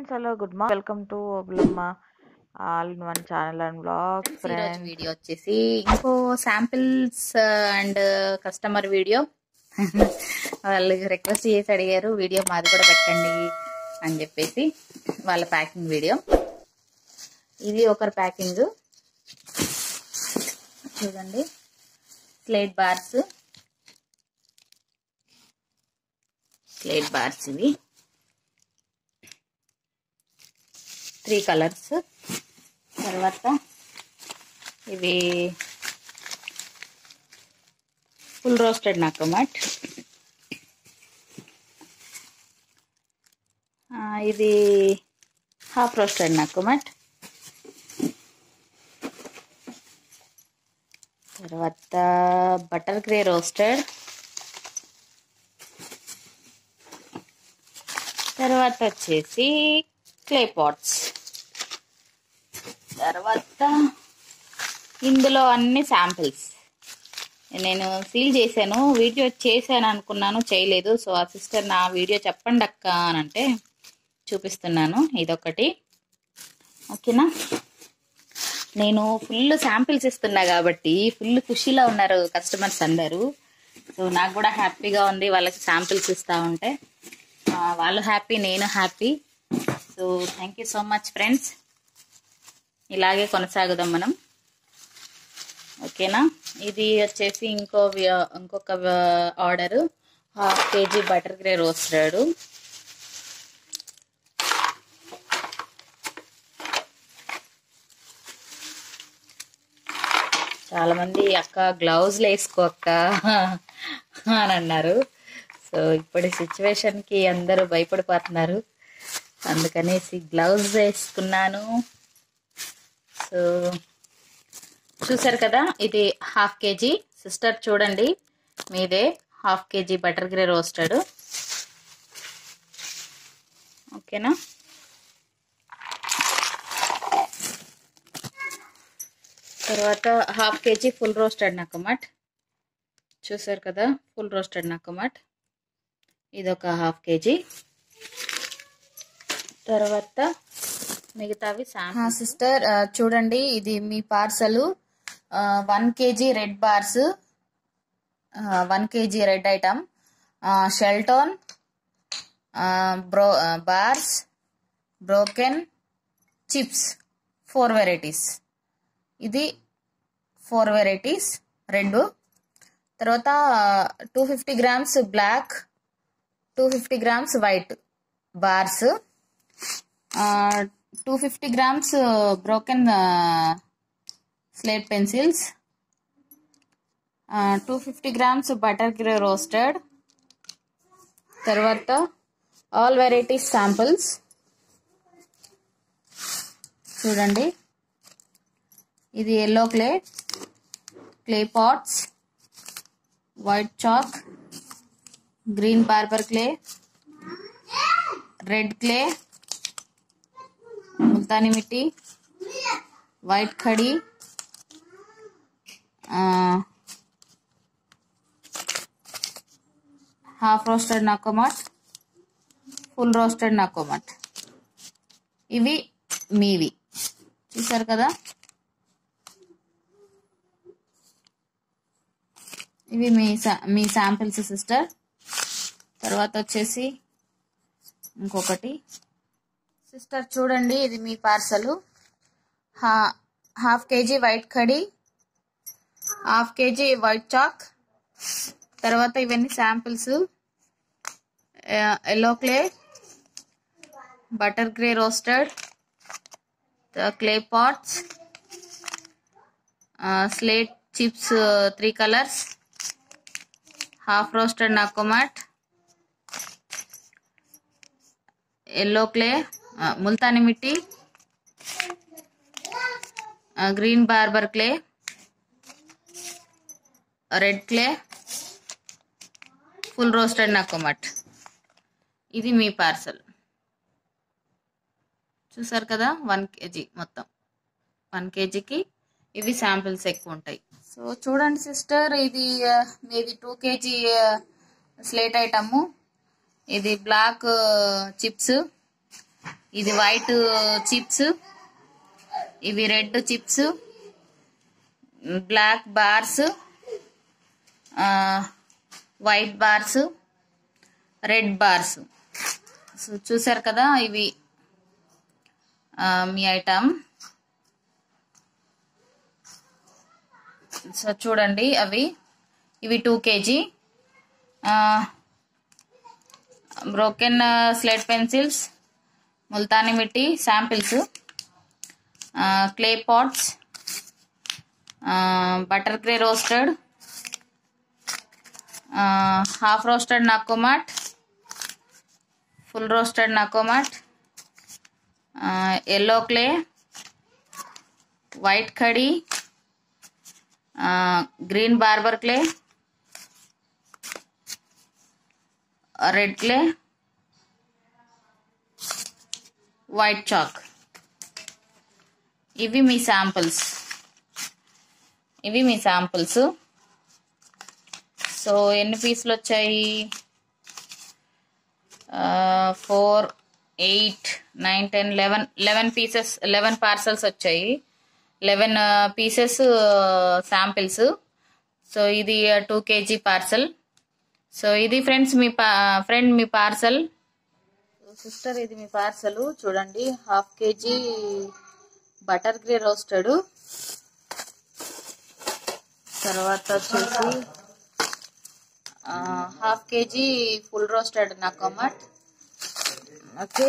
friends hello good morning welcome to Bullamma all in one channel and blogs ఈరోజు friends video వచ్చేసి ఇంకో samples and customer video వాళ్ళు request చేసి అడిగారు video మాది కూడా పెట్టండి అని చెప్పేసి వాళ్ళ ప్యాకింగ్ వీడియో ఇది ఒకరి ప్యాకింగ్ చూడండి స్లేట్ బార్స్ స్లేట్ బార్స్ ఇవి త్రీ కలర్స్ తర్వాత ఇవి ఫుల్ రోస్టెడ్ నాకమట్ ఇది హాఫ్ రోస్టెడ్ నాకమట్ తర్వాత బటర్ గ్రే రోస్టెడ్ తర్వాత వచ్చేసి క్లే పాట్స్ తర్వాత ఇందులో అన్ని శాంపిల్స్ నేను సీల్ చేశాను వీడియో చేశాను అనుకున్నాను చేయలేదు సో ఆ సిస్టర్ నా వీడియో చెప్పండి అక్క అని అంటే చూపిస్తున్నాను ఇదొకటి ఓకేనా నేను ఫుల్ శాంపిల్స్ ఇస్తున్నా కాబట్టి ఫుల్ ఖుషీలో ఉన్నారు కస్టమర్స్ అందరూ సో నాకు కూడా హ్యాపీగా ఉంది వాళ్ళకి శాంపిల్స్ ఇస్తూ ఉంటే ఆ, వాళ్ళు హ్యాపీ నేను happy so thank you so much friends ఇలాగే కొనసాగుదాం మనం ఓకేనా ఇది వచ్చేసి ఇంకో వ్య- ఇంకొక order half KG butter grey roasted చాలా మంది అక్క గ్లౌజ్లు వేసుకో అక్క అని అన్నారు సో ఇప్పటి సిచ్యువేషన్ కి అందరూ భయపడిపోతున్నారు అందుకనేసి గ్లౌజ్ వేసుకున్నాను సో చూసారు కదా ఇది హాఫ్ కేజీ సిస్టర్ చూడండి మీదే half KG butter grey roasted ఓకేనా తర్వాత హాఫ్ కేజీ ఫుల్ రోస్టెడ్ నక్కమట్ చూసారు కదా ఫుల్ రోస్టెడ్ నక్కమట్ ఇదొక హాఫ్ కేజీ తర్వాత మిగతావి సిస్టర్ చూడండి ఇది మీ parcel one KG red bars one KG red item షెల్టోన్ బ్రో bars broken chips four varieties ఇది ఫోర్ వెరైటీస్ రెండు తర్వాత two fifty grams black two fifty grams white bars two fifty grams broken slate pencils two fifty grams butter grey roasted తర్వాత all varieties samples చూడండి ఇది yellow clay clay pots white chalk green పార్పర్ clay red clay ముల్తాनी मिट्टी white खड़ी half roasted నాకోమట్ full roasted నాకోమట్ ఇవి మీవి చూసారు కదా ఇవి మీ సా- మీ శాంపిల్స్ సిస్టర్ తర్వాత వచ్చేసి ఇంకొకటి సిస్టర్ చూడండి ఇది మీ పార్సల్ హాఫ్ కేజీ వైట్ కడి హాఫ్ కేజీ వైట్ చాక్ తర్వాత ఇవన్నీ samples yellow clay butter grey roasted clay pots slate chips three colours half roasted నాకోమాట్ ఎల్లో క్లే ముల్తాनी మిట్టి గ్రీన్ బార్బర్ clay red clay full roasted నాకోమట్ ఇది మీ పార్సల్ చూసారు కదా వన్ కేజీ మొత్తం వన్ కేజీకి ఇవి శాంపిల్స్ ఎక్కువ ఉంటాయి సో చూడండి సిస్టర్ ఇది ఆ, మీది టూ కేజీ స్లేట్ ఐటమ్ ఇది బ్లాక్ చిప్స్ ఇది వైట్ చిప్స్ ఇవి red chips black bars white bars red bars so చూసారు కదా ఇవి ఆ, మీ ఐటమ్ సో చూడండి అవి ఇవి two KG broken slate pencils ముల్తాని మిట్టి samples clay pots butter grey roasted half roasted నాకోమాట్ ఫుల్ రోస్టెడ్ నాకోమాట్ ఎల్లో క్లే వైట్ కడీ గ్రీన్ బార్బర్ clay red clay white chalk ఇవి మీ శాంపుల్స్ ఇవి మీ శాంపుల్స్ సో ఎన్ని పీసులు వచ్చాయి four eight nine ten eleven eleven pieces eleven parcels వచ్చాయి లెవెన్ పీసెస్ శాంపిల్స్ సో ఇది టూ కేజీ పార్సల్ సో ఇది ఫ్రెండ్స్ మీ ఫ్రెండ్ మీ పార్సల్ సిస్టర్ ఇది మీ పార్సల్ చూడండి half KG butter grey roasted తర్వాత వచ్చేసి హాఫ్ కేజీ ఫుల్ రోస్టెడ్ నకోమట్ ఓకే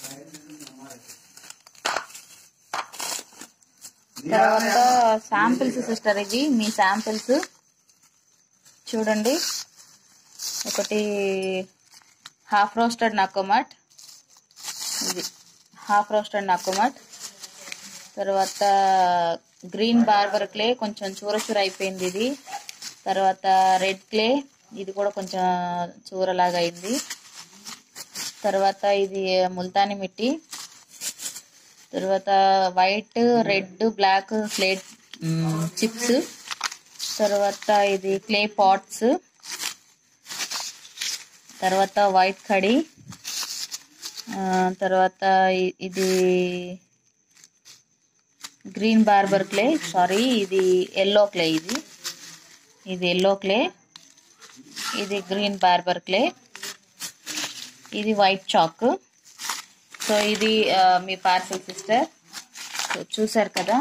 తర్వాత శాంపిల్స్ సిస్టర్ ఇవి మీ శాంపిల్స్ చూడండి ఒకటి హాఫ్ రోస్టెడ్ నకోమట్ ఇది హాఫ్ రోస్టెడ్ నకోమట్ తర్వాత గ్రీన్ బార్బర్ క్లే కొంచెం చూర చూర అయిపోయింది ఇది తర్వాత రెడ్ క్లే ఇది కూడా కొంచెం చూరలాగా అయింది తర్వాత ఇది ముల్తాని మిట్టి తర్వాత white red black slate chips తర్వాత ఇది క్లే పాట్స్ తర్వాత వైట్ కడి ఆ, తర్వాత ఇ- ఇది గ్రీన్ బార్బర్ క్లే సారీ ఇది ఎల్లో క్లే ఇది ఇది ఎల్లో క్లే ఇది గ్రీన్ బార్బర్ క్లే ఇది వైట్ చాక్ సో ఇది ఆ, మీ పార్సల్ సిస్టర్ సో చూసారు కదా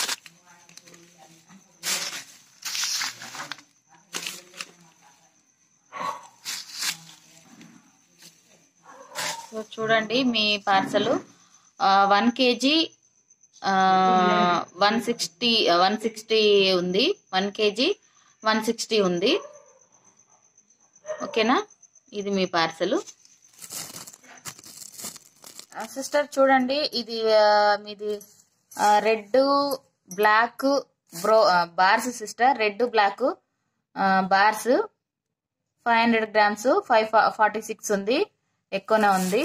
సో చూడండి మీ parcel one KG one sixty one sixty ఉంది వన్ కేజీ వన్ సిక్స్టీ ఉంది ఓకేనా ఇది మీ పార్సల్ సిస్టర్ చూడండి ఇది ఆ, మీది రెడ్ బ్లాక్ బ్రో bars sister red black bars five hundred grams five forty six ఉంది ఎక్కువనే ఉంది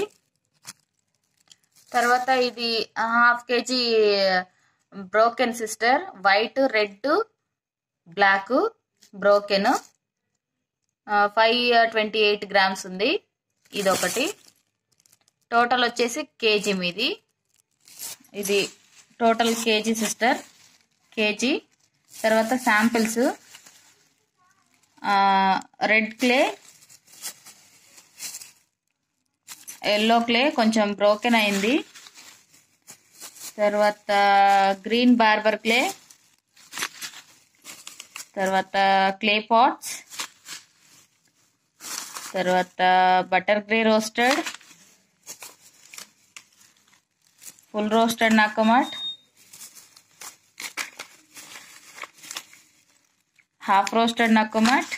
తర్వాత ఇది half KG broken sister white red black broken five twenty eight grams ఉంది ఇది ఒకటి టోటల్ వచ్చేసి కేజీ మీది ఇది టోటల్ కేజీ సిస్టర్ కేజీ తర్వాత samples red clay yellow clay కొంచెం బ్రోకెన్ అయింది తర్వాత గ్రీన్ బార్బర్ క్లే తర్వాత క్లే పాట్స్ తర్వాత butter grey roasted full roasted నాకమాట్ half roasted నక్కమాట్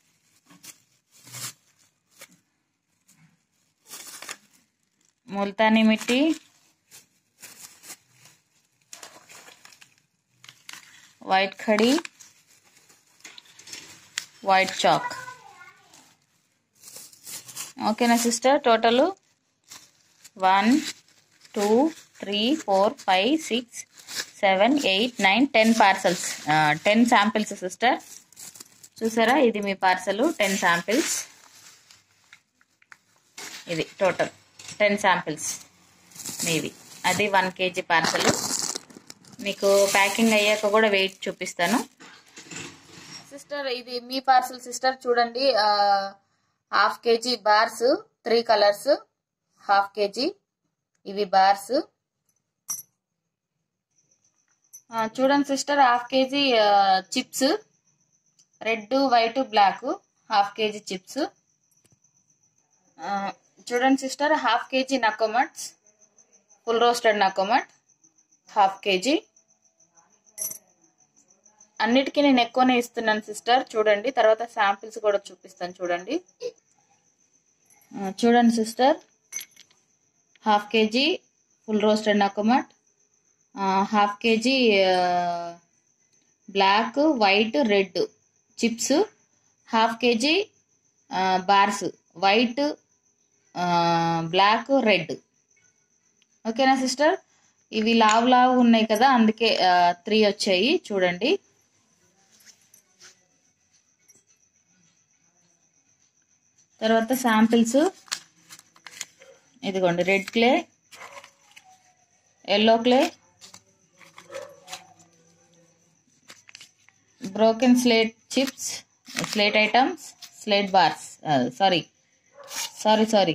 ముల్తానీ మిట్టి వైట్ ఖడీ వైట్ చాక్ ఓకేనా sister total one two three four five six seven eight nine ten parcels ten samples sister చూసారా ఇది మీ పార్సల్ టెన్ శాంపిల్స్ ఇది టోటల్ టెన్ శాంపిల్స్ మేబీ అది వన్ కేజీ పార్సల్ మీకు ప్యాకింగ్ అయ్యాక కూడా వెయిట్ చూపిస్తాను సిస్టర్ ఇది మీ పార్సల్ సిస్టర్ చూడండి half KG bars three colours half KG ఇవి బార్స్ చూడండి sister half KG chips red white black half KG chips చూడండి సిస్టర్ హాఫ్ కేజీ నకోమట్స్ ఫుల్ రోస్టెడ్ నకోమట్ హాఫ్ కేజీ అన్నిటికీ నేను ఎక్కువనే ఇస్తున్నాను సిస్టర్ చూడండి తర్వాత శాంపిల్స్ కూడా చూపిస్తాను చూడండి చూడండి sister half KG full roasted నకోమట్ half KG black white red chips half KG bars white black red ఓకేనా సిస్టర్ ఇవి లావు లావు ఉన్నాయి కదా అందుకే త్రీ వచ్చాయి చూడండి తర్వాత శాంపిల్స్ ఇదిగోండి red clay yellow clay broken slate chips slate items slate bars sorry sorry sorry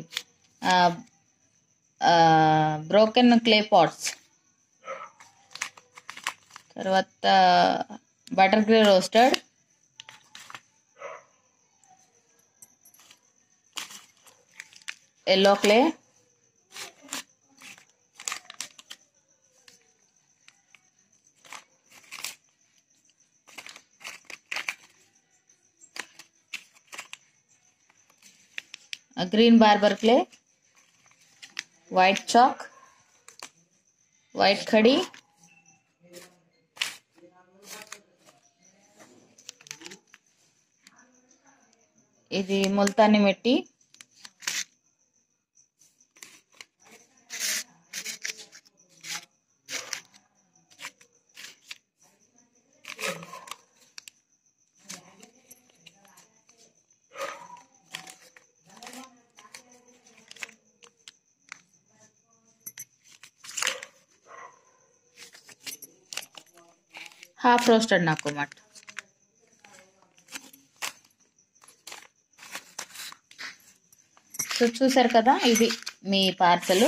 broken clay pots తర్వాత butter grey roasted yellow clay green బార్బర్ క్లే వైట్ చాక్ వైట్ ఖడి ఇది ముల్తాని మిట్టి హాఫ్ రోస్టెడ్ నాకు మట్ సో చూసారు కదా ఇది మీ పార్సల్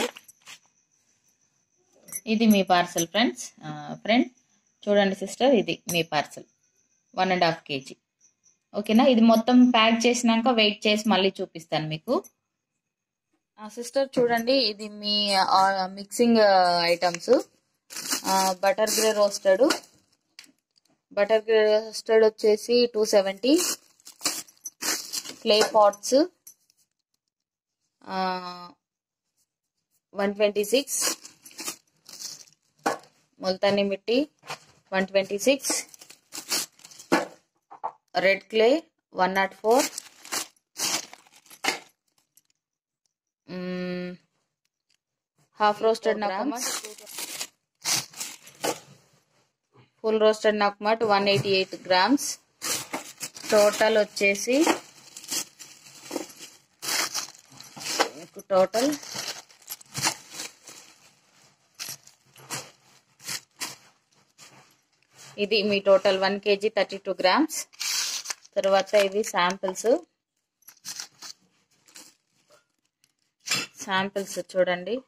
ఇది మీ పార్సల్ ఫ్రెండ్స్ ఫ్రెండ్ చూడండి సిస్టర్ ఇది మీ parcel one and half KG ఓకేనా ఇది మొత్తం ప్యాక్ చేసినాక వెయిట్ చేసి మళ్ళీ చూపిస్తాను మీకు సిస్టర్ చూడండి ఇది మీ mixing items butter grey roasted butter grey roasted వచ్చేసి two seventy clay pots one twenty six ముల్తానీ మిట్టి one twenty six red clay one nought four half roasted నక్మట్ ఫుల్ రోస్టెడ్ నక్మట్ one eighty eight grams total వచ్చేసి total ఇది మీ total one KG thirty two grams తర్వాత ఇవి samples samples చూడండి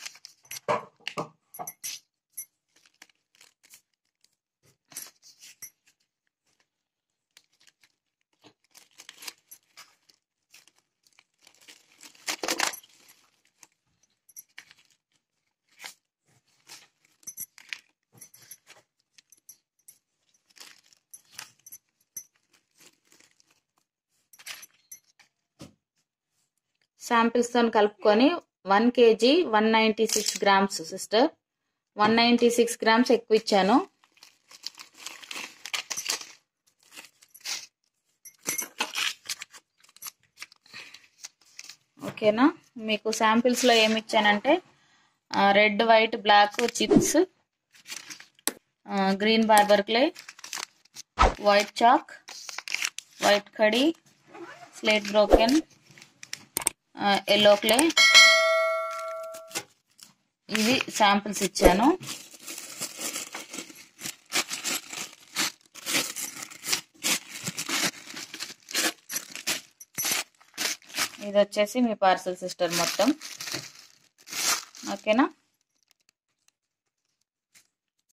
శాంపిల్స్తో కలుపుకొని one KG one ninety six grams sister one ninety six grams ఎక్కువ ఇచ్చాను ఓకేనా మీకు శాంపిల్స్లో ఏమి ఇచ్చానంటే red white black chips green బార్బర్ క్లే వైట్ చాక్ వైట్ కడి స్లేట్ బ్రోకెన్ ఎల్లో క్లే ఇవి శాంపిల్స్ ఇచ్చాను ఇది వచ్చేసి మీ పార్సల్ సిస్టర్ మొత్తం ఓకేనా